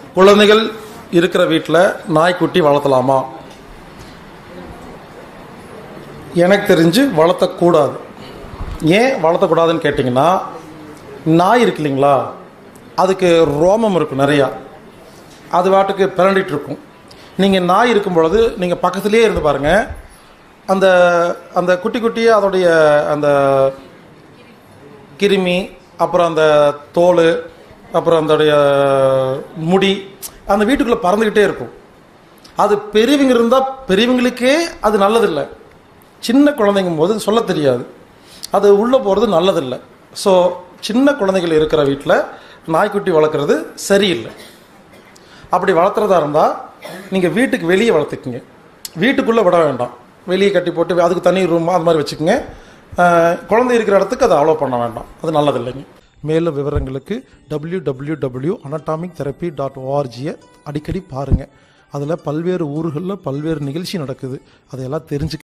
குழந்தைகள் இருக்கிற வீட்டில் நாய்க்குட்டி வளர்த்தலாமா எனக்கு தெரிஞ்சு வளர்த்தக்கூடாது ஏன் வளர்த்தக்கூடாதுன்னு கேட்டிங்கன்னா நாய் இருக்கு இல்லைங்களா அதுக்கு ரோமம் இருக்கும் நிறையா அது வாட்டுக்கு பிறண்டிட்டு இருக்கும் நீங்கள் நாய் இருக்கும் பொழுது நீங்கள் பக்கத்துலேயே இருந்து பாருங்கள் அந்த அந்த குட்டி குட்டியாக அதோடைய அந்த கிருமி அப்புறம் அந்த தோல் அப்புறம் அதோடைய முடி அந்த வீட்டுக்குள்ளே பறந்துக்கிட்டே இருக்கும் அது பெரியவங்க இருந்தால் பெரியவங்களுக்கே அது நல்லதில்லை சின்ன குழந்தைங்கும் போது சொல்ல தெரியாது அது உள்ளே போகிறது நல்லதில்லை ஸோ சின்ன குழந்தைகள் இருக்கிற வீட்டில் நாய்க்குட்டி வளர்க்குறது சரியில்லை அப்படி வளர்த்துறதா இருந்தால் நீங்கள் வீட்டுக்கு வெளியே வளர்த்துக்குங்க வீட்டுக்குள்ளே விட வேண்டாம் வெளியே கட்டி போட்டு அதுக்கு தனி ரூம் அது மாதிரி வச்சுக்கோங்க அஹ், குழந்தை இருக்கிற இடத்துக்கு அதை அலோவ் பண்ண வேண்டாம் அது நல்லதில்லைங்க மேலும் விவரங்களுக்கு W W W anatomic therapy dot ஓஆர்ஜியை அடிக்கடி பாருங்கள் அதில் பல்வேறு ஊர்களில் பல்வேறு நிகழ்ச்சி நடக்குது அதையெல்லாம் தெரிஞ்சுக்க